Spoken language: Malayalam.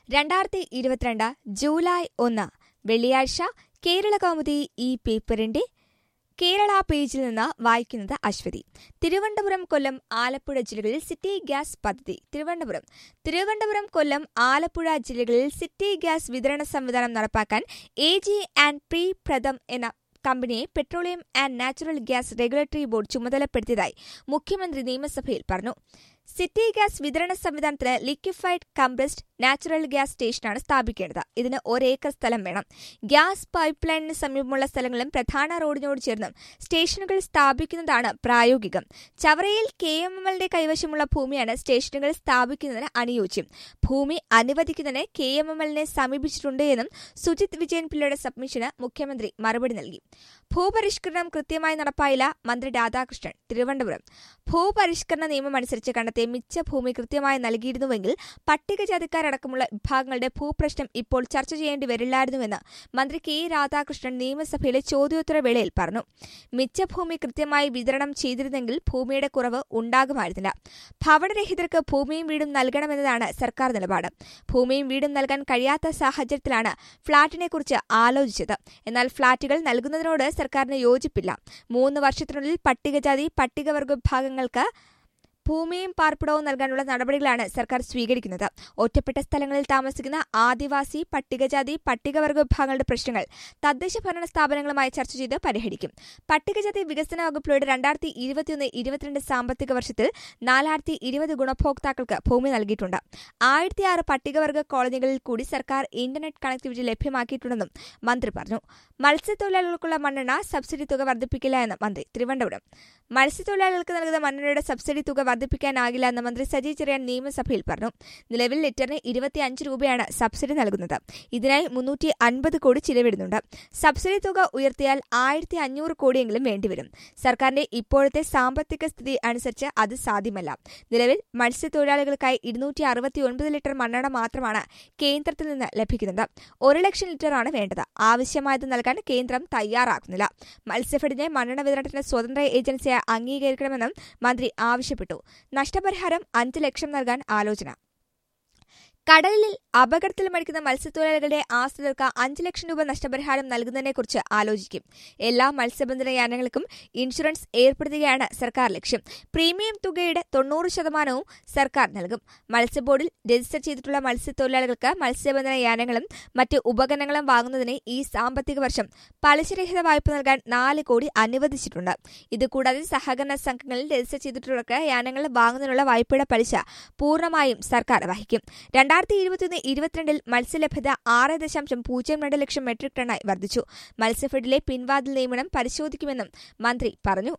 രണ്ടായിരത്തി ഇരുപത്തിരണ്ട് ജൂലൈ ഒന്ന് വെള്ളിയാഴ്ച കേരള കൗമുദി ഈ പേപ്പറിന്റെ കേരള പേജിൽ നിന്ന് വായിക്കുന്നത് അശ്വതി തിരുവനന്തപുരം കൊല്ലം ആലപ്പുഴ ജില്ലകളിൽ സിറ്റി ഗ്യാസ് പദ്ധതി തിരുവനന്തപുരം തിരുവനന്തപുരം കൊല്ലം ആലപ്പുഴ ജില്ലകളിൽ സിറ്റി ഗ്യാസ് വിതരണ സംവിധാനം നടപ്പാക്കാൻ A G and P Pratham എന്ന കമ്പനിയെ petroleum and natural gas regulatory board ചുമതലപ്പെടുത്തിയതായി മുഖ്യമന്ത്രി നിയമസഭയിൽ പറഞ്ഞു സിറ്റി ഗ്യാസ് വിതരണ സംവിധാനത്തിന് ലിക്വിഫൈഡ് കംപ്രസ്ഡ് നാച്ചുറൽ ഗ്യാസ് സ്റ്റേഷനാണ് സ്ഥാപിക്കേണ്ടത് ഇതിന് ഒരേക്കർ സ്ഥലം വേണം ഗ്യാസ് പൈപ്പ് ലൈനിന് സമീപമുള്ള സ്ഥലങ്ങളും പ്രധാന റോഡിനോട് ചേർന്നും സ്റ്റേഷനുകൾ സ്ഥാപിക്കുന്നതാണ് പ്രായോഗികം ചവറയിൽ കെ എം എം എല്ലിന്റെ കൈവശമുള്ള ഭൂമിയാണ് സ്റ്റേഷനുകൾ സ്ഥാപിക്കുന്നതിന് അനുയോജ്യം ഭൂമി അനുവദിക്കുന്നതിന് കെ എം എം എല്ലിനെ സമീപിച്ചിട്ടുണ്ട് എന്നും സുജിത് വിജയൻ പിള്ളയുടെ സബ്മിഷന് മുഖ്യമന്ത്രി മറുപടി നൽകി ഭൂപരിഷ്കരണം കൃത്യമായി നടപ്പായില്ല മന്ത്രി രാധാകൃഷ്ണൻ തിരുവനന്തപുരം ഭൂപരിഷ്കരണ നിയമം അനുസരിച്ച് കണ്ടെത്തിയ മിച്ച ഭൂമി കൃത്യമായി നൽകിയിരുന്നുവെങ്കിൽ പട്ടികജാതിക്കാരടക്കമുള്ള വിഭാഗങ്ങളുടെ ഭൂപ്രശ്നം ഇപ്പോൾ ചർച്ച ചെയ്യേണ്ടി വരില്ലായിരുന്നുവെന്ന് മന്ത്രി കെ രാധാകൃഷ്ണൻ നിയമസഭയിലെ ചോദ്യോത്തര വേളയിൽ പറഞ്ഞു മിച്ച ഭൂമി കൃത്യമായി വിതരണം ചെയ്തിരുന്നെങ്കിൽ ഭൂമിയുടെ കുറവ് ഉണ്ടാകുമായിരുന്നില്ല ഭവനരഹിതർക്ക് ഭൂമിയും വീടും നൽകണമെന്നതാണ് സർക്കാർ നിലപാട് ഭൂമിയും വീടും നൽകാൻ കഴിയാത്ത സാഹചര്യത്തിലാണ് ഫ്ളാറ്റിനെക്കുറിച്ച് ആലോചിച്ചത് എന്നാൽ ഫ്ളാറ്റുകൾ നൽകുന്നതിനോട് സർക്കാരിന് യോജിപ്പില്ല മൂന്ന് വർഷത്തിനുള്ളിൽ പട്ടികജാതി പട്ടികവർഗ വിഭാഗങ്ങൾക്ക് ഭൂമിയും പാർപ്പിടവും നൽകാനുള്ള നടപടികളാണ് സർക്കാർ സ്വീകരിക്കുന്നത് ഒറ്റപ്പെട്ട സ്ഥലങ്ങളിൽ താമസിക്കുന്ന ആദിവാസി പട്ടികജാതി പട്ടികവർഗ വിഭാഗങ്ങളുടെ പ്രശ്നങ്ങൾ തദ്ദേശ ഭരണ സ്ഥാപനങ്ങളുമായി ചർച്ച ചെയ്ത് പരിഹരിക്കും പട്ടികജാതി വികസന വകുപ്പിലൂടെ രണ്ടായിരത്തി ഇരുപത്തിയൊന്ന് ഇരുപത്തിരണ്ട് സാമ്പത്തിക വർഷത്തിൽ നാലായിരത്തി ഇരുപത് ഗുണഭോക്താക്കൾക്ക് ഭൂമി നൽകിയിട്ടുണ്ട് ആയിരത്തി ആറ് പട്ടികവർഗ കോളനികളിൽ കൂടി സർക്കാർ ഇന്റർനെറ്റ് കണക്ടിവിറ്റി ലഭ്യമാക്കിയിട്ടുണ്ടെന്നും മന്ത്രി പറഞ്ഞു മത്സ്യത്തൊഴിലാളികൾക്കുള്ള മണ്ണെണ്ണ സബ്സിഡി തുക വർദ്ധിപ്പിക്കില്ല എന്ന് മന്ത്രി തിരുവനന്തപുരം മത്സ്യത്തൊഴിലാളികൾക്ക് നൽകുന്ന മണ്ണെണ്ണയുടെ സബ്സിഡി തുക വർദ്ധിപ്പിക്കാനാകില്ല എന്ന് മന്ത്രി സജി ചെറിയാൻ നിയമസഭയിൽ പറഞ്ഞു നിലവിൽ ലിറ്ററിന് ഇരുപത്തിയഞ്ച് രൂപയാണ് സബ്സിഡി നൽകുന്നത് ഇതിനായി മുന്നൂറ്റി അൻപത് കോടി ചിലവിടുന്നുണ്ട് സബ്സിഡി തുക ഉയർത്തിയാൽ ആയിരത്തി അഞ്ഞൂറ് കോടിയെങ്കിലും വേണ്ടിവരും സർക്കാരിന്റെ ഇപ്പോഴത്തെ സാമ്പത്തിക സ്ഥിതി അനുസരിച്ച് അത് സാധ്യമല്ല നിലവിൽ മത്സ്യത്തൊഴിലാളികൾക്കായി ഇരുന്നൂറ്റി അറുപത്തി ഒൻപത് ലിറ്റർ മണ്ണെണ്ണ മാത്രമാണ് കേന്ദ്രത്തിൽ നിന്ന് ലഭിക്കുന്നത് ഒരു ലക്ഷം ലിറ്ററാണ് വേണ്ടത് ആവശ്യമായത് നൽകാൻ കേന്ദ്രം തയ്യാറാക്കുന്നില്ല മത്സ്യഫെഡിനെ മണ്ണെണ്ണ വിതരണത്തിന് സ്വതന്ത്ര ഏജൻസിയായി അംഗീകരിക്കണമെന്നും മന്ത്രി ആവശ്യപ്പെട്ടു നഷ്ടപരിഹാരം അഞ്ച് ലക്ഷം നൽകാൻ ആലോചന കടലിൽ അപകടത്തിൽ മരിക്കുന്ന മത്സ്യത്തൊഴിലാളികളുടെ ആശ്രിതർക്ക് അഞ്ച് ലക്ഷം രൂപ നഷ്ടപരിഹാരം നൽകുന്നതിനെക്കുറിച്ച് ആലോചിക്കും എല്ലാ മത്സ്യബന്ധന യാനങ്ങൾക്കും ഇൻഷുറൻസ് ഏർപ്പെടുത്തുകയാണ് സർക്കാർ ലക്ഷ്യം പ്രീമിയം തുകയുടെ തൊണ്ണൂറ് ശതമാനവും സർക്കാർ നൽകും മത്സ്യബോർഡിൽ രജിസ്റ്റർ ചെയ്തിട്ടുള്ള മത്സ്യത്തൊഴിലാളികൾക്ക് മത്സ്യബന്ധന യാനങ്ങളും മറ്റ് ഉപകരണങ്ങളും വാങ്ങുന്നതിന് ഈ സാമ്പത്തിക വർഷം പലിശരഹിത വായ്പ നൽകാൻ നാല് കോടി അനുവദിച്ചിട്ടുണ്ട് ഇതുകൂടാതെ സഹകരണ സംഘങ്ങളിൽ രജിസ്റ്റർ ചെയ്തിട്ടുള്ളവർക്ക് യാനങ്ങൾ വാങ്ങുന്നതിനുള്ള വായ്പയുടെ പലിശ പൂർണ്ണമായും സർക്കാർ വഹിക്കും രണ്ടായിരത്തി ഇരുപത്തിയൊന്ന് ഇരുപത്തിരണ്ടിൽ മത്സ്യലഭ്യത ആറ് ദശാംശം പൂജ്യം രണ്ട് ലക്ഷം മെട്രിക് ടണ്ണായി വർദ്ധിച്ചു മത്സ്യഫെഡിലെ പിൻവാതിൽ നിയമനം പരിശോധിക്കുമെന്നും മന്ത്രി പറഞ്ഞു